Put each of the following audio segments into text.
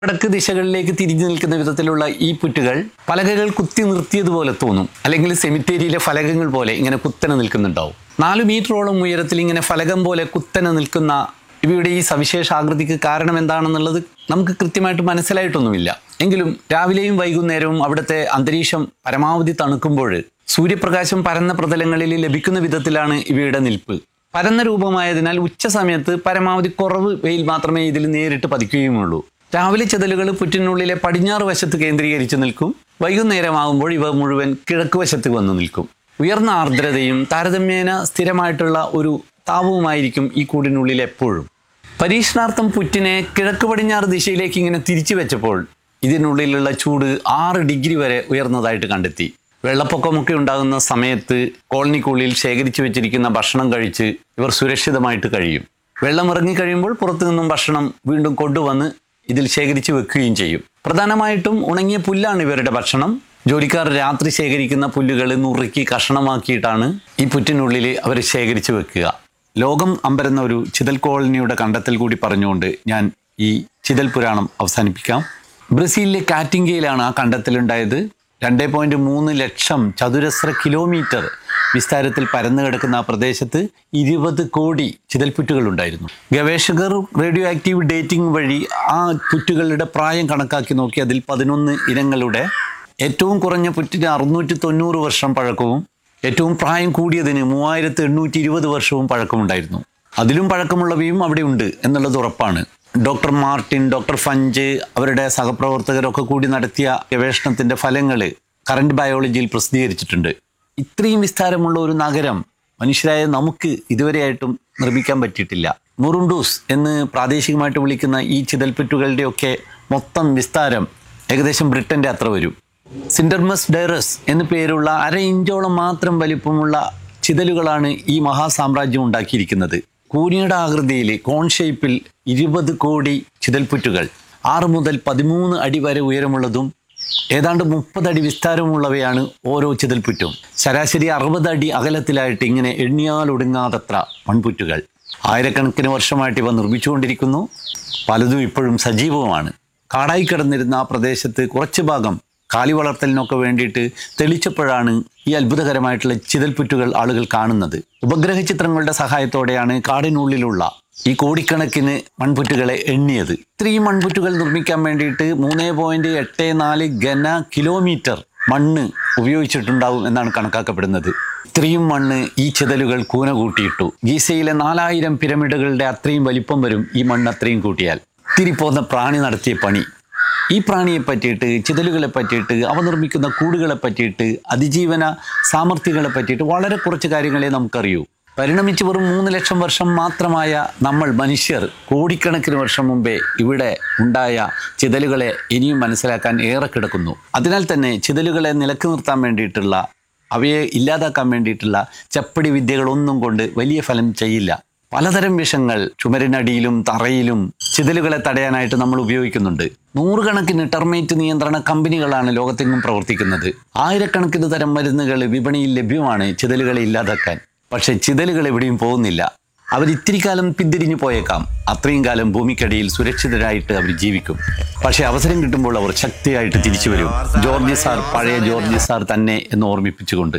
വടക്ക് ദിശകളിലേക്ക് തിരിഞ്ഞു നിൽക്കുന്ന വിധത്തിലുള്ള ഈ പുറ്റുകൾ പലകകൾ കുത്തി നിർത്തിയതുപോലെ തോന്നും അല്ലെങ്കിൽ സെമിത്തേരിയിലെ ഫലകങ്ങൾ പോലെ ഇങ്ങനെ കുത്തനെ നിൽക്കുന്നുണ്ടാവും നാല് മീറ്ററോളം ഉയരത്തിൽ ഇങ്ങനെ ഫലകം പോലെ കുത്തനെ നിൽക്കുന്ന ഇവയുടെ ഈ സവിശേഷ ആകൃതിക്ക് കാരണം എന്താണെന്നുള്ളത് നമുക്ക് കൃത്യമായിട്ട് മനസ്സിലായിട്ടൊന്നുമില്ല എങ്കിലും രാവിലെയും വൈകുന്നേരവും അവിടുത്തെ അന്തരീക്ഷം പരമാവധി തണുക്കുമ്പോൾ സൂര്യപ്രകാശം പരന്ന പ്രതലങ്ങളിൽ ലഭിക്കുന്ന വിധത്തിലാണ് ഇവയുടെ നിൽപ്പ് പരന്ന രൂപമായതിനാൽ ഉച്ച സമയത്ത് പരമാവധി കുറവ് വെയിൽ മാത്രമേ ഇതിൽ നേരിട്ട് പതിക്കുകയുമുള്ളൂ രാവിലെ ചെതലുകൾ പുറ്റിനുള്ളിലെ പടിഞ്ഞാറ് വശത്ത് കേന്ദ്രീകരിച്ച് നിൽക്കും വൈകുന്നേരമാകുമ്പോൾ ഇവ മുഴുവൻ കിഴക്ക് വശത്ത് വന്നു നിൽക്കും ഉയർന്ന ആർദ്രതയും താരതമ്യേന സ്ഥിരമായിട്ടുള്ള ഒരു താപവുമായിരിക്കും ഈ കൂടിനുള്ളിൽ എപ്പോഴും പരീക്ഷണാർത്ഥം പുറ്റിനെ കിഴക്ക് പടിഞ്ഞാറ് ദിശയിലേക്ക് ഇങ്ങനെ തിരിച്ചു വെച്ചപ്പോൾ ഇതിനുള്ളിലുള്ള ചൂട് ആറ് ഡിഗ്രി വരെ ഉയർന്നതായിട്ട് കണ്ടെത്തി വെള്ളപ്പൊക്കമൊക്കെ ഉണ്ടാകുന്ന സമയത്ത് കോളനിക്കുള്ളിൽ ശേഖരിച്ചു വെച്ചിരിക്കുന്ന ഭക്ഷണം കഴിച്ച് ഇവർ സുരക്ഷിതമായിട്ട് കഴിയും വെള്ളം ഇറങ്ങിക്കഴിയുമ്പോൾ പുറത്തു നിന്നും ഭക്ഷണം വീണ്ടും കൊണ്ടുവന്ന് ഇതിൽ ശേഖരിച്ചു വെക്കുകയും ചെയ്യും പ്രധാനമായിട്ടും ഉണങ്ങിയ പുല്ലാണ് ഇവരുടെ ഭക്ഷണം ജോലിക്കാർ രാത്രി ശേഖരിക്കുന്ന പുല്ലുകൾ നുറുക്കി കഷണമാക്കിയിട്ടാണ് ഈ പുറ്റിനുള്ളിൽ അവർ ശേഖരിച്ചു വെക്കുക ലോകം അമ്പരുന്ന ഒരു ചിതൽ കോളനിയുടെ കണ്ടെത്തൽ കൂടി പറഞ്ഞുകൊണ്ട് ഞാൻ ഈ ചിതൽ പുരാണം അവസാനിപ്പിക്കാം ബ്രസീലിലെ കാറ്റിങ്കയിലാണ് ആ കണ്ടെത്തലുണ്ടായത് രണ്ട് പോയിന്റ് മൂന്ന് ലക്ഷം ചതുരശ്ര കിലോമീറ്റർ വിസ്താരത്തിൽ പരന്നു കിടക്കുന്ന ആ പ്രദേശത്ത് ഇരുപത് കോടി ചിതൽപുറ്റുകൾ ഉണ്ടായിരുന്നു ഗവേഷകർ റേഡിയോ ആക്റ്റീവ് ഡേറ്റിംഗ് വഴി ആ പുറ്റുകളുടെ പ്രായം കണക്കാക്കി നോക്കി അതിൽ പതിനൊന്ന് ഇനങ്ങളുടെ ഏറ്റവും കുറഞ്ഞ പുറ്റിന് അറുന്നൂറ്റി തൊണ്ണൂറ് വർഷം പഴക്കവും ഏറ്റവും പ്രായം കൂടിയതിന് മൂവായിരത്തി എണ്ണൂറ്റി ഇരുപത് വർഷവും പഴക്കമുണ്ടായിരുന്നു അതിലും പഴക്കമുള്ളവയും അവിടെ ഉണ്ട് എന്നുള്ളത് ഉറപ്പാണ് ഡോക്ടർ മാർട്ടിൻ ഡോക്ടർ ഫഞ്ച് അവരുടെ സഹപ്രവർത്തകരൊക്കെ കൂടി നടത്തിയ ഗവേഷണത്തിന്റെ ഫലങ്ങൾ കറണ്ട് ബയോളജിയിൽ പ്രസിദ്ധീകരിച്ചിട്ടുണ്ട് ഇത്രയും വിസ്താരമുള്ള ഒരു നഗരം മനുഷ്യരായ നമുക്ക് ഇതുവരെയായിട്ടും നിർമ്മിക്കാൻ പറ്റിയിട്ടില്ല മുറുണ്ടൂസ് എന്ന് പ്രാദേശികമായിട്ട് വിളിക്കുന്ന ഈ ചിതൽപ്പറ്റുകളുടെയൊക്കെ മൊത്തം വിസ്താരം ഏകദേശം ബ്രിട്ടന്റെ അത്ര വരും സിൻഡർമസ് ഡൈറസ് എന്നു പേരുള്ള അര ഇഞ്ചോളം മാത്രം വലിപ്പമുള്ള ചിതലുകളാണ് ഈ മഹാസാമ്രാജ്യം ഉണ്ടാക്കിയിരിക്കുന്നത് കൂനിയുടെ ആകൃതിയിൽ കോൺ ഷേപ്പിൽ ഇരുപത് കോടി ചിതൽപ്പുറ്റുകൾ ആറ് മുതൽ പതിമൂന്ന് അടി വരെ ഉയരമുള്ളതും ഏതാണ്ട് മുപ്പത് അടി വിസ്താരമുള്ളവയാണ് ഓരോ ചിതൽപ്പുറ്റും ശരാശരി അറുപത് അടി അകലത്തിലായിട്ട് ഇങ്ങനെ എണ്ണിയാലൊടുങ്ങാതത്ര മൺപുറ്റുകൾ ആയിരക്കണക്കിന് വർഷമായിട്ട് ഇവ നിർമ്മിച്ചുകൊണ്ടിരിക്കുന്നു പലതും ഇപ്പോഴും സജീവമാണ് കാടായി കിടന്നിരുന്ന ആ പ്രദേശത്ത് കുറച്ച് ഭാഗം കാലി വളർത്തലിനൊക്കെ വേണ്ടിയിട്ട് തെളിച്ചപ്പോഴാണ് ഈ അത്ഭുതകരമായിട്ടുള്ള ചിതൽപ്പുറ്റുകൾ ആളുകൾ കാണുന്നത് ഉപഗ്രഹ ചിത്രങ്ങളുടെ സഹായത്തോടെയാണ് കാടിനുള്ളിലുള്ള ഈ കോടിക്കണക്കിന് മൺപുറ്റുകളെ എണ്ണിയത് ഇത്രയും മൺപുറ്റുകൾ നിർമ്മിക്കാൻ വേണ്ടിയിട്ട് മൂന്ന് പോയിന്റ് എട്ട് നാല് ഘന കിലോമീറ്റർ മണ്ണ് ഉപയോഗിച്ചിട്ടുണ്ടാവും എന്നാണ് കണക്കാക്കപ്പെടുന്നത് ഇത്രയും മണ്ണ് ഈ ചിതലുകൾ കൂന കൂട്ടിയിട്ടു ഗീസയിലെ നാലായിരം പിരമിഡുകളുടെ അത്രയും വലിപ്പം വരും ഈ മണ്ണ് അത്രയും കൂട്ടിയാൽ തിരിപ്പോന്ന പ്രാണി നടത്തിയ പണി ഈ പ്രാണിയെ പറ്റിയിട്ട് ചിതലുകളെ പറ്റിയിട്ട് അവ നിർമ്മിക്കുന്ന കൂടുകളെ പറ്റിയിട്ട് അതിജീവന സാമർഥ്യങ്ങളെ പറ്റിയിട്ട് വളരെ കുറച്ച് കാര്യങ്ങളെ നമുക്കറിയൂ പരിണമിച്ച് വെറും മൂന്ന് ലക്ഷം വർഷം മാത്രമായ നമ്മൾ മനുഷ്യർ കോടിക്കണക്കിന് വർഷം മുമ്പേ ഇവിടെ ഉണ്ടായ ചിതലുകളെ ഇനിയും മനസ്സിലാക്കാൻ ഏറെ കിടക്കുന്നു അതിനാൽ തന്നെ ചിതലുകളെ നിലക്ക് നിർത്താൻ വേണ്ടിയിട്ടുള്ള അവയെ ഇല്ലാതാക്കാൻ വേണ്ടിയിട്ടുള്ള ചപ്പടി വിദ്യകളൊന്നും കൊണ്ട് വലിയ ഫലം ചെയ്യില്ല പലതരം വിഷങ്ങൾ ചുമരിനടിയിലും തറയിലും ചിതലുകളെ തടയാനായിട്ട് നമ്മൾ ഉപയോഗിക്കുന്നുണ്ട് നൂറുകണക്കിന് ടെർമേറ്റ് നിയന്ത്രണ കമ്പനികളാണ് ലോകത്തെങ്ങും പ്രവർത്തിക്കുന്നത് ആയിരക്കണക്കിന് തരം മരുന്നുകൾ വിപണിയിൽ ലഭ്യമാണ് ചിതലുകളെ ഇല്ലാതാക്കാൻ പക്ഷെ ചിതലുകൾ എവിടെയും പോകുന്നില്ല അവർ ഇത്തിരി കാലം പിന്തിരിഞ്ഞു പോയേക്കാം അത്രയും കാലം ഭൂമിക്കടിയിൽ സുരക്ഷിതരായിട്ട് അവർ ജീവിക്കും പക്ഷെ അവസരം കിട്ടുമ്പോൾ അവർ ശക്തിയായിട്ട് തിരിച്ചു വരും ജോർജ് സാർ പഴയ ജോർജ് സാർ തന്നെ എന്ന് ഓർമ്മിപ്പിച്ചുകൊണ്ട്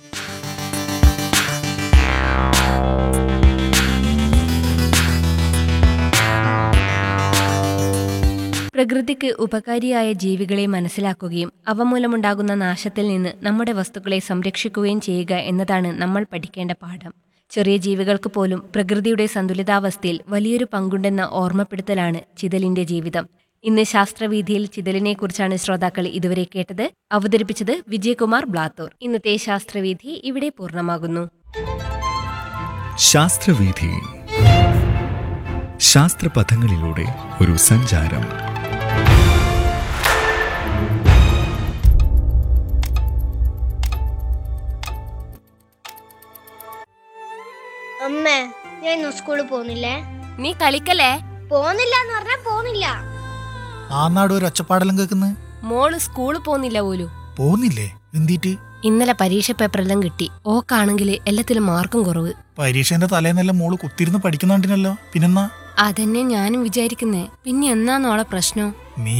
പ്രകൃതിക്ക് ഉപകാരിയായ ജീവികളെ മനസ്സിലാക്കുകയും അവ മൂലമുണ്ടാകുന്ന നാശത്തിൽ നിന്ന് നമ്മുടെ വസ്തുക്കളെ സംരക്ഷിക്കുകയും ചെയ്യുക എന്നതാണ് നമ്മൾ പഠിക്കേണ്ട പാഠം ചെറിയ ജീവികൾക്ക് പോലും പ്രകൃതിയുടെ സന്തുലിതാവസ്ഥയിൽ വലിയൊരു പങ്കുണ്ടെന്ന ഓർമ്മപ്പെടുത്തലാണ് ചിതലിന്റെ ജീവിതം ഇന്ന് ശാസ്ത്രവീതിയിൽ ചിതലിനെക്കുറിച്ചാണ് ശ്രോതാക്കൾ ഇതുവരെ കേട്ടത് അവതരിപ്പിച്ചത് വിജയകുമാർ ബ്ലാത്തൂർ ഇന്നത്തെ ശാസ്ത്രവീതി ഇവിടെ പൂർണ്ണമാകുന്നു ശാസ്ത്രവീഥി ശാസ്ത്രപഥങ്ങളിലൂടെ ഒരു സഞ്ചാരം അമ്മേ ഞാൻ ഇന്ന് സ്കൂളിൽ പോകുന്നില്ലേ നീ കളിക്കല്ലേ പോകുന്നില്ല എന്ന് പറഞ്ഞാ പോകുന്നില്ല ആ നാട് ഒരു ഒച്ചപ്പാടെല്ലാം കേൾക്കുന്നത് മോള് സ്കൂളിൽ പോകുന്നില്ല പോലും പോകുന്നില്ലേ എന്തിട്ട് ഇന്നലെ പരീക്ഷ പേപ്പറെല്ലാം കിട്ടി ഓക്കാണെങ്കിൽ എല്ലാത്തിലും മാർക്കും കുറവ് പരീക്ഷേന്റെ തലേന്നെല്ലാം മോള് കുത്തിരുന്ന് പഠിക്കുന്നുണ്ടിനല്ലോ പിന്നെന്നാ അതന്നെ ഞാനും വിചാരിക്കുന്നേ പിന്നെ എന്നാന്നോളെ പ്രശ്നം നീ